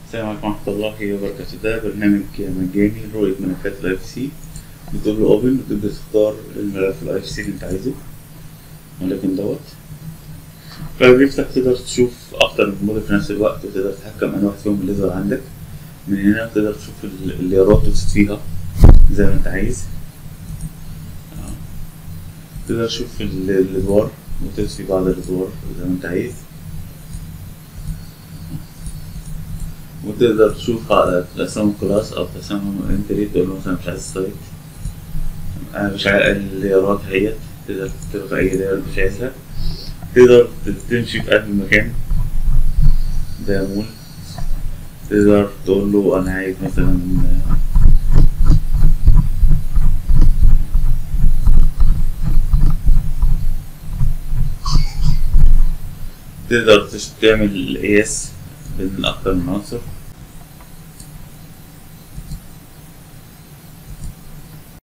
السلام عليكم ورحمة الله وبركاته ده برنامج مجاني لرؤية ملفات الاي اف سي بتقول له اوبن وتبدأ تختار الملف الاي اف سي اللي انت عايزه ولكن دوت فبيفتح تقدر تشوف أكتر من موديل في نفس الوقت وتقدر تتحكم أنهي واحد فيهم اللي يظهر عندك من هنا تقدر تشوف ال- الليارات وتطفيها زي ما انت عايز آه. تقدر تشوف ال- الأدوار وتطفي بعض الأدوار زي ما انت عايز وتقدر تشوف على تقسمهم كلاس أو تقسمهم انتري تقول له مثلا مش عايز سايت أنا مش عايز الليارات هي تقدر تلغي أي لير مش عايزها تقدر تمشي في قلب المكان ده مول تقدر تقول له أنا عايز مثلا تقدر تش- تعمل قياس بين أكتر من عنصر